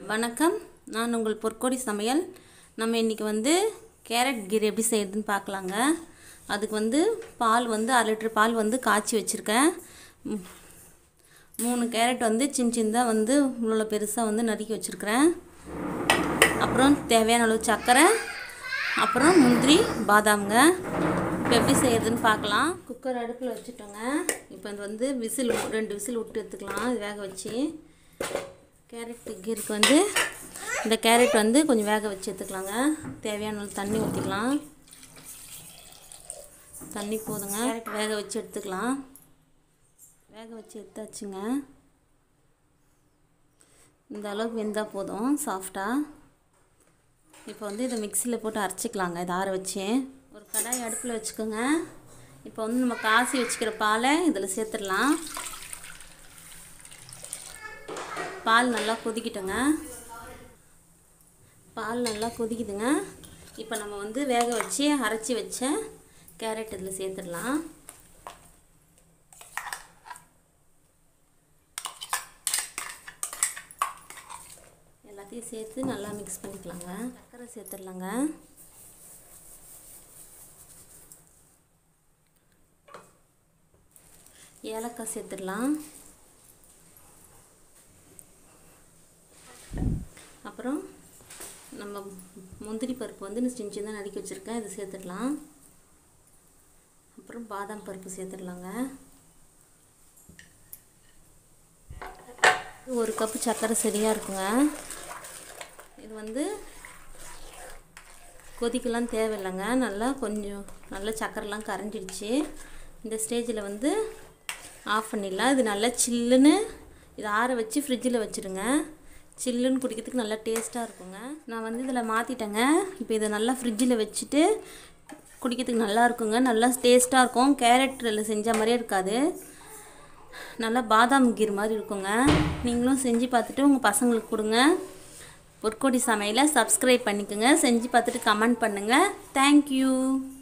வணக்கம் நான் உங்கள் பொற்கொடி சமையல் நம்ம இன்றைக்கி வந்து கேரட் கீரை எப்படி செய்யறதுன்னு பார்க்கலாங்க அதுக்கு வந்து பால் வந்து அரை லிட்டர் பால் வந்து காய்ச்சி வச்சுருக்கேன் ம், மூணு கேரட் வந்து சின்ன சின்னதாக வந்து இவ்வளோ பெருசாக வந்து நறுக்கி வச்சுருக்கிறேன் அப்புறம் தேவையான அளவு சர்க்கரை அப்புறம் முந்திரி பாதாம்ங்க இப்போ எப்படி செய்யறதுன்னு பார்க்கலாம் குக்கர் அடுப்பில் வச்சுட்டோங்க இப்போ இது வந்து விசில் ரெண்டு விசில் விட்டு எடுத்துக்கலாம் இது வேக வச்சு கேரட் கீருக்கு வந்து இந்த கேரட் வந்து கொஞ்சம் வேக வச்சு எடுத்துக்கலாங்க தேவையான அளவு தண்ணி ஊற்றிக்கலாம் தண்ணி போதுங்க கேரட் வேக வச்சு எடுத்துக்கலாம் வேக வச்சு எடுத்தாச்சுங்க இந்த அளவுக்கு வெந்தால் போதும் சாஃப்டாக இப்போ வந்து இதை மிக்சியில் போட்டு அரைச்சிக்கலாங்க இதை ஆற வச்சு ஒரு கடாய் அடுப்பில் வச்சுக்கோங்க இப்போ வந்து நம்ம காசி வச்சுக்கிற பாலை இதில் சேர்த்துடலாம் பால் நல்லா கொதிக்கிட்டுங்க பால் நல்லா கொதிக்குதுங்க இப்போ நம்ம வந்து வேக வச்சு அரைச்சி வச்ச கேரட் இதில் சேர்த்துடலாம் எல்லாத்தையும் சேர்த்து நல்லா மிக்ஸ் பண்ணிக்கலாங்க சர்க்கரை சேர்த்துடலாங்க ஏலக்காய் சேர்த்துடலாம் அப்புறம் நம்ம முந்திரி பருப்பு வந்து நான் சின்ன சின்ன நறுக்கி வச்சுருக்கேன் இது சேர்த்துடலாம் அப்புறம் பாதாம் பருப்பு சேர்த்துடலாங்க ஒரு கப்பு சர்க்கரை சரியாக இருக்குங்க இது வந்து கொதிக்கலாம் தேவையில்லைங்க நல்லா கொஞ்சம் நல்லா சர்க்கரைலாம் கரைஞ்சிடுச்சு இந்த ஸ்டேஜில் வந்து ஆஃப் பண்ணிடலாம் இது நல்லா சில்லுன்னு இதை ஆற வச்சு ஃப்ரிட்ஜில் வச்சுருங்க சில்லுன்னு குடிக்கிறதுக்கு நல்லா டேஸ்ட்டாக இருக்குங்க நான் வந்து இதில் மாற்றிட்டேங்க இப்போ இதை நல்லா ஃப்ரிட்ஜில் வச்சுட்டு குடிக்கிறதுக்கு நல்லா இருக்குங்க நல்லா டேஸ்ட்டாக இருக்கும் கேரட்டில் செஞ்ச மாதிரியே இருக்காது நல்லா பாதாம் கீர் மாதிரி இருக்குங்க நீங்களும் செஞ்சு பார்த்துட்டு உங்கள் பசங்களுக்கு கொடுங்க பொற்கொடி சமையலை சப்ஸ்கிரைப் பண்ணிக்கோங்க செஞ்சு பார்த்துட்டு கமெண்ட் பண்ணுங்கள் தேங்க்யூ